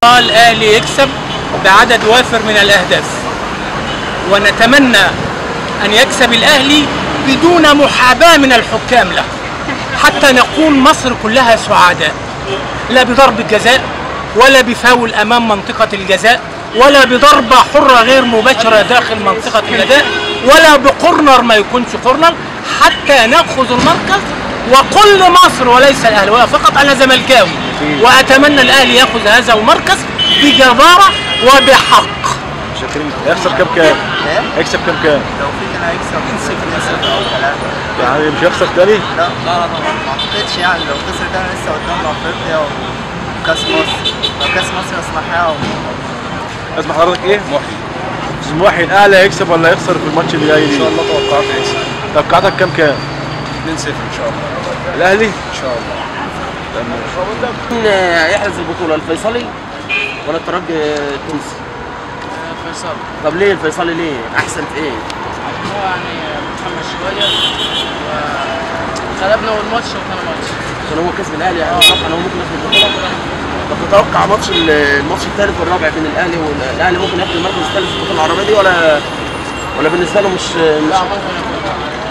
الاهلي يكسب بعدد وافر من الاهداف ونتمنى ان يكسب الاهلي بدون محاباه من الحكام له حتى نكون مصر كلها سعداء لا بضرب الجزاء ولا بفاول امام منطقه الجزاء ولا بضربه حره غير مباشره داخل منطقه الجزاء ولا بكورنر ما يكونش كورنر حتى ناخذ المركز وكل مصر وليس الاهلي ولا فقط انا زملكاوي واتمنى الاهلي ياخذ هذا المركز بجداره وبحق شاكرين هيخسر كام كام؟ هيكسب كام كام؟ لو في كان هيكسب 2 0 او 3 يعني مش هيخسر تاني؟ لا لا لا طبعا ما اعتقدش يعني لو خسر كان لسه قدامنا افريقيا وكاس مصر لو كاس مصر يصلحها اسمع حضرتك ايه؟ محي استاذ محي الاهلي هيكسب ولا هيخسر في الماتش اللي جاي ان شاء الله توقعات هيكسب توقعاتك كام كام؟ 2 0 ان شاء الله الاهلي؟ ان شاء الله يحرز البطولة الفيصلي ولا الترجي التونسي؟ فيصل طب ليه الفيصلي ليه؟ أحسن في إيه؟ هو يعني متحمس شويه وغلبنا اول ماتش وثاني ماتش عشان هو كسب الأهلي يعني طبعا هو ممكن ياخد البطولة طب تتوقع ماتش ال- الماتش الثالث والرابع بين الأهلي والأهلي ممكن ياخد المركز الثالث في البطولة العربية دي ولا ولا بالنسبة له مش مش لا ممكن ياخد